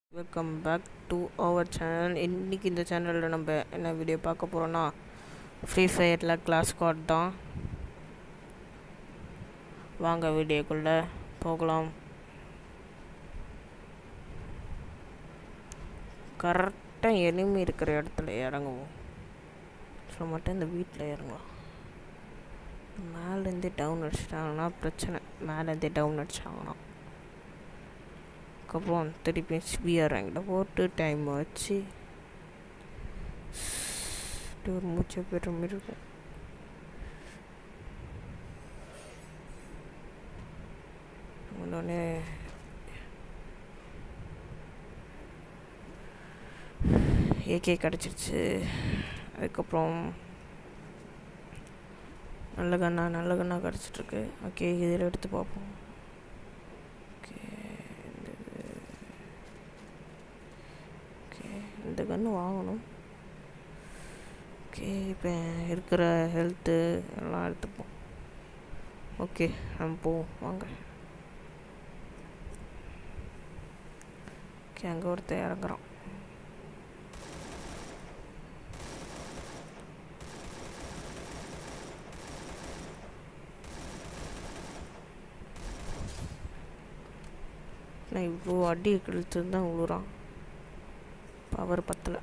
Welcome back to our channel இன்றைக்கி இந்த சேனலில் நம்ம என்ன வீடியோ பார்க்க போகிறோன்னா ஃப்ரீ ஃபயரில் கிளாஸ் கார்ட் தான் வாங்க வீடியோக்குள்ளே போகலாம் கரெக்டாக எனிமி இருக்கிற இடத்துல இறங்குவோம் ஸோ மட்டும் இந்த வீட்டில் இறங்கலாம் மேலேருந்தே டவுன் அடிச்சிட்டாங்கன்னா பிரச்சனை மேலேருந்தே டவுன் அடிச்சாங்கன்னா அதுக்கப்புறம் திருப்பி ஸ்பியர் ரேங்கில் போட்டு டைம் வச்சு ஒரு மூச்சை பெற மாதிரி இருக்கும் உடனே ஏகே கிடச்சிருச்சு அதுக்கப்புறம் நல்ல கண்ணா நல்ல கண்ணா கிடச்சிட்ருக்கு ஓகே இதில் எடுத்து பார்ப்போம் ஓகே இந்த ஓகே இந்த கன்று வாங்கணும் ஓகே இப்போ இருக்கிற ஹெல்த்து எல்லாம் எடுத்துப்போம் ஓகே நம்ம போவோம் வாங்க ஓகே அங்கே ஒருத்தர் இறங்குறான் நான் இவ்வளோ அடி கழுத்து தான் விழுறான் பவர் பத்தலை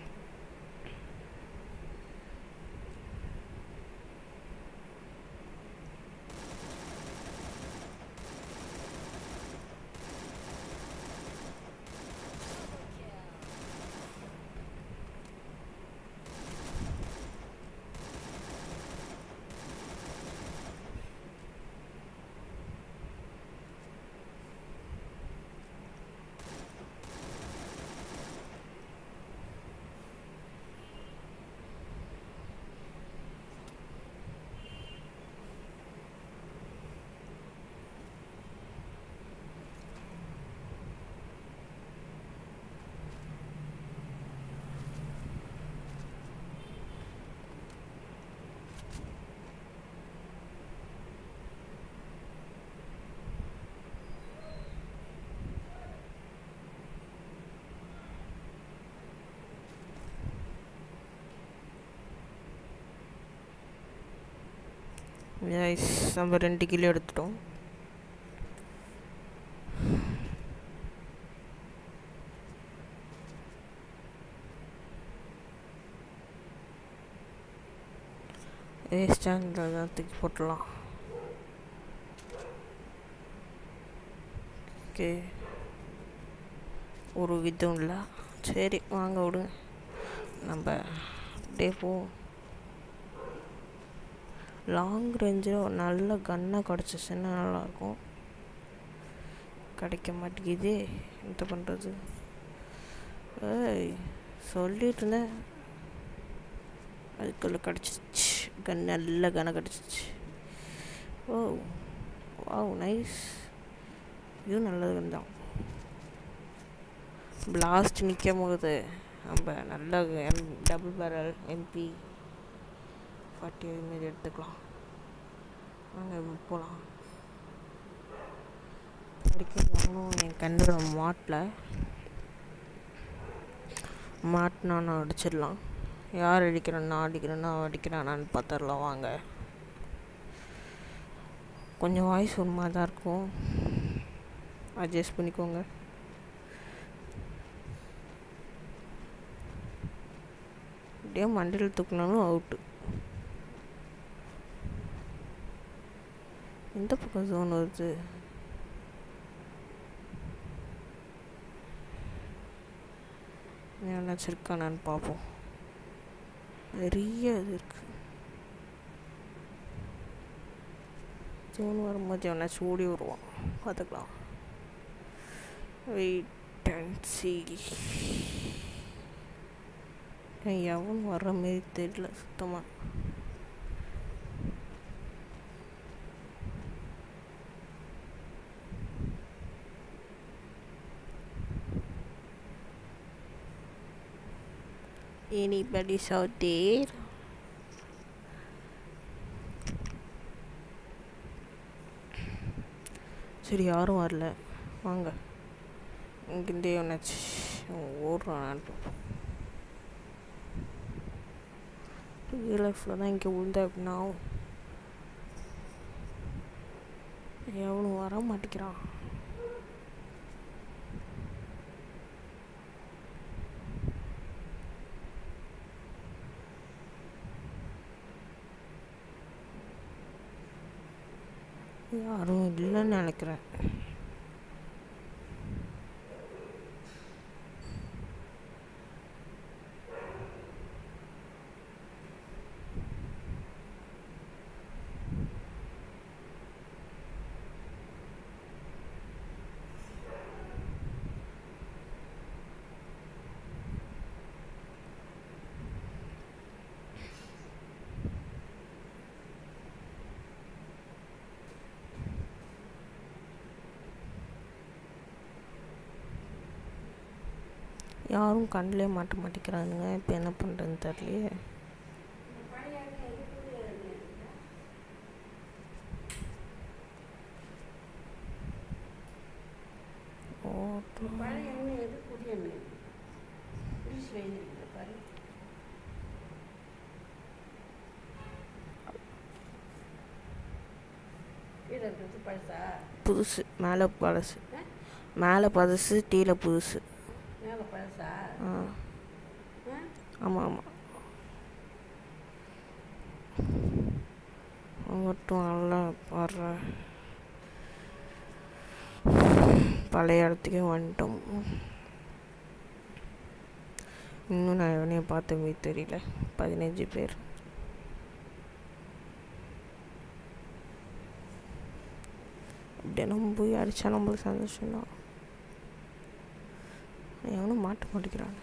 யஸ் நம்ம ரெண்டு கிலோ எடுத்துட்டோம் வேஸ்டாக தான் தூக்கி போட்டுடலாம் ஓகே ஒரு விதம் இல்லை சரி வாங்க விடுங்க நம்ம அப்படியே போவோம் லாங் ரேஞ்சில் ஒரு நல்ல கன்னாக கிடச்சிச்சுன்னா நல்லாயிருக்கும் கிடைக்க மாட்டேங்குதே என்ன பண்ணுறது ஏய் சொல்லிட்டு இருந்தேன் அதுக்குள்ளே கிடச்சிச்சு கன் நல்ல கனை கிடச்சிச்சு ஓ வாவ் நைஸ் இதுவும் நல்லது கன் தான் பிளாஸ்ட் நிற்கும் போது நம்ம நல்ல M double barrel MP forty மாரி எடுத்துக்கலாம் வாங்க போகலாம் வரைக்கும் நானும் என் கண்ணோட மாட்டில் மாட்டினா நான் அடிச்சிடலாம் யார் அடிக்கிறேன்னா அடிக்கிறேன்னா அடிக்கிறானான்னு பார்த்துடலாம் வாங்க கொஞ்சம் வாய்ஸ் ஒரு மாதிரி தான் இருக்கும் அட்ஜஸ்ட் பண்ணிக்கோங்க அப்படியே மண்டியில் தூக்கினாலும் அவுட்டு எந்த பக்கம் ஜோன் வருது ஏதாச்சும் இருக்கானான்னு பார்ப்போம் நிறைய இது இருக்கு ஜோன் வரும்போது எவனாச்சும் ஓடி வருவான் பார்த்துக்கலாம் வெயிட் அண்ட் சி எவனும் வர்ற மாரி தெரியல சுத்தமாக Anybody out there? சரி யாரும் வரல வாங்க இங்கிருந்தே என்னாச்சு ஓடுறான் ரியல் லைஃப்பில் தான் இங்கே விழுந்த அப்படின்னா எவனும் வர மாட்டேங்கிறான் யாரும் இல்லைன்னு நினைக்கிறேன் யாரும் கண்ணிலே மாட்ட மாட்டேங்கிறானுங்க இப்போ என்ன பண்ணுறதுன்னு தெரியலையே ஓட்டு பழைய எண்ணெய் எது புதிய எண்ணெய் புளிச்சு வைக்கிறீங்க பாரு கீழே இருக்கிறது பழசா புதுசு மேலே பழசு ஆ? மேலே பழசு டீல புதுசு மேலே பழசா ஆ ஆ? ஆமாம் ஆமாம் மட்டும் நல்லா பாடுற பழைய இடத்துக்கே வந்துட்டோம் இன்னும் நான் எவனையும் பார்த்த மாதிரி தெரியல பதினஞ்சு பேர் அப்படியே நம்ம போய் அடித்தா நம்மளுக்கு சந்தோஷம்தான் எவனும் மாட்ட மாட்டேங்கிறான்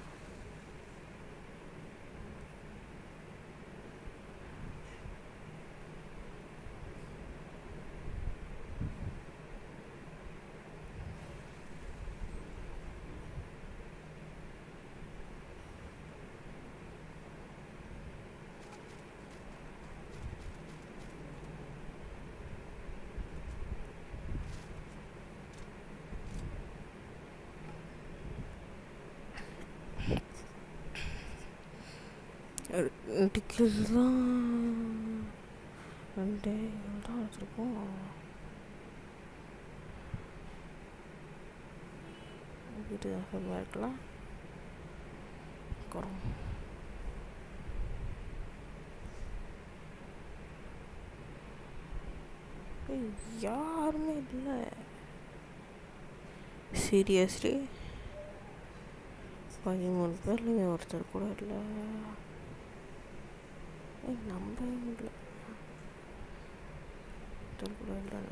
டிக்கெட் தான் ரெண்டு தான் வச்சுருக்கோம் வீட்டு இருக்கலாம் குறம் யாருமே இல்லை சீரியஸ்லி பதிமூணு பேர்ல ஒருத்தர் கூட இல்லை ஏய் நம்பவே முடியல ஒருத்தர் கூட இல்லை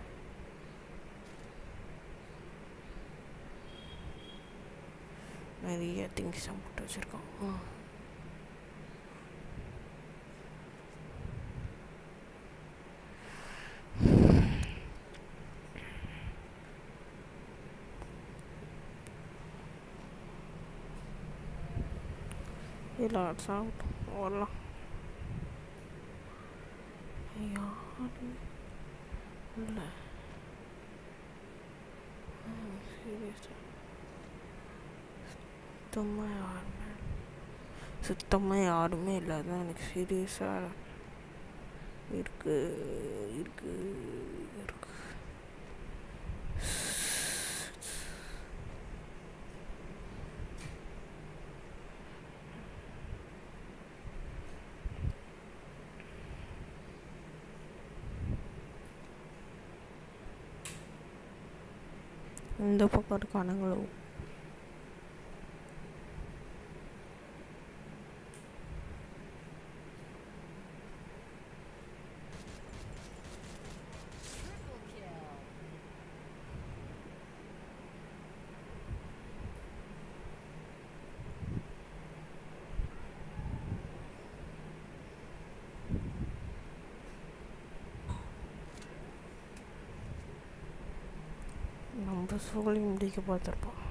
நிறைய திங்ஸ் போட்டு வச்சுருக்கோம் இல்லை சாப்பிட்டோம் வரலாம் யாரும் இல்லை சீரியஸாக சுத்தமாக யாருமே சுத்தமாக யாருமே இல்லை அதான் எனக்கு சீரியஸாக இருக்கு இருக்கு இருக்கு இந்த பக்கம் இருக்கானுங்களோ நம்ம சோழி முடிக்க பார்த்துருப்போம்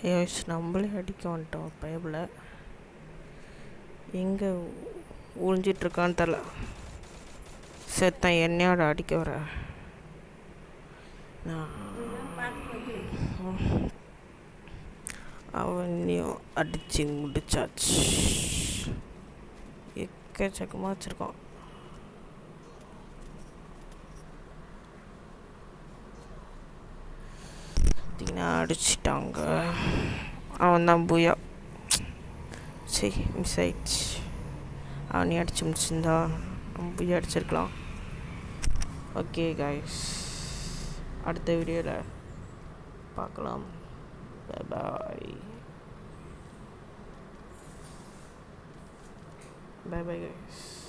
யோஸ் நம்மளே அடிக்க வந்துட்டோம் பயபில் எங்கே ஒளிஞ்சிட்ருக்கான்னு தெரில செத்தன் என்னையோட அடிக்க வர நான் அவனையும் அடித்து முடிச்சாச்சு எக்கச்சக்கமாக வச்சுருக்கோம் பார்த்தீங்கன்னா அடிச்சிட்டாங்க அவன் தான் பூயா சரி மிஸ் ஆயிடுச்சு அவனையும் அடிச்சு முடிச்சிருந்தா நம்ம பூயா அடிச்சிருக்கலாம் ஓகே காய்ஸ் அடுத்த வீடியோவில் பார்க்கலாம் பாய் பாய் பாய் பாய் கைஸ்